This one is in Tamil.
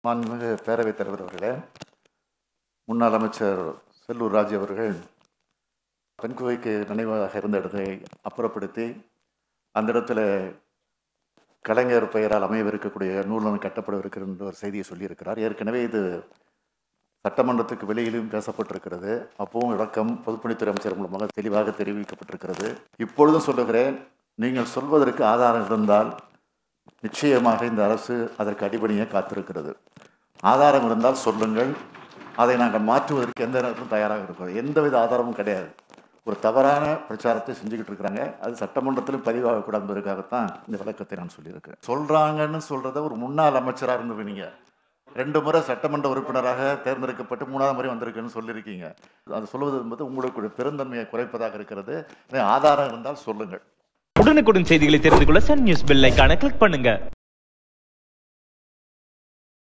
மாண்புமிகு பேரவைத் தலைவர் அவர்களே முன்னாள் அமைச்சர் செல்லூர் ராஜு அவர்கள் பெண்குவைக்கு நினைவாக இருந்த இடத்தை அப்புறப்படுத்தி அந்த இடத்துல கலைஞர் பெயரால் அமையவிருக்கக்கூடிய நூலகம் கட்டப்படவிருக்கிறது என்ற ஒரு செய்தியை சொல்லியிருக்கிறார் ஏற்கனவே இது சட்டமன்றத்துக்கு வெளியிலும் பேசப்பட்டிருக்கிறது அப்பவும் விளக்கம் பொதுப்பணித்துறை அமைச்சர் மூலமாக தெளிவாக தெரிவிக்கப்பட்டிருக்கிறது இப்பொழுதும் சொல்லுகிறேன் நீங்கள் சொல்வதற்கு ஆதாரம் இருந்தால் நிச்சயமாக இந்த அரசு அதற்கு அடிபணிய காத்திருக்கிறது ஆதாரம் இருந்தால் சொல்லுங்கள் அதை நாங்கள் மாற்றுவதற்கு எந்த நேரத்திலும் தயாராக இருக்கிறோம் எந்தவித ஆதாரமும் கிடையாது ஒரு தவறான பிரச்சாரத்தை செஞ்சுக்கிட்டு இருக்கிறாங்க அது சட்டமன்றத்திலும் பதிவாகக்கூடாது என்பதற்காகத்தான் இந்த விளக்கத்தை நான் சொல்லியிருக்கிறேன் சொல்கிறாங்கன்னு சொல்கிறத ஒரு முன்னாள் அமைச்சராக இருந்து நீங்கள் ரெண்டு முறை சட்டமன்ற உறுப்பினராக தேர்ந்தெடுக்கப்பட்டு மூணாவது முறை வந்திருக்குன்னு சொல்லியிருக்கீங்க அது சொல்வது என்பது உங்களுக்கு பெருந்தன்மையை குறைப்பதாக இருக்கிறது எனவே ஆதாரம் இருந்தால் சொல்லுங்கள் உடனுக்குடன் செய்திகளை தெரிந்து கொள்ள சன் நியூஸ் பெல் ஐகானை கிளிக் பண்ணுங்க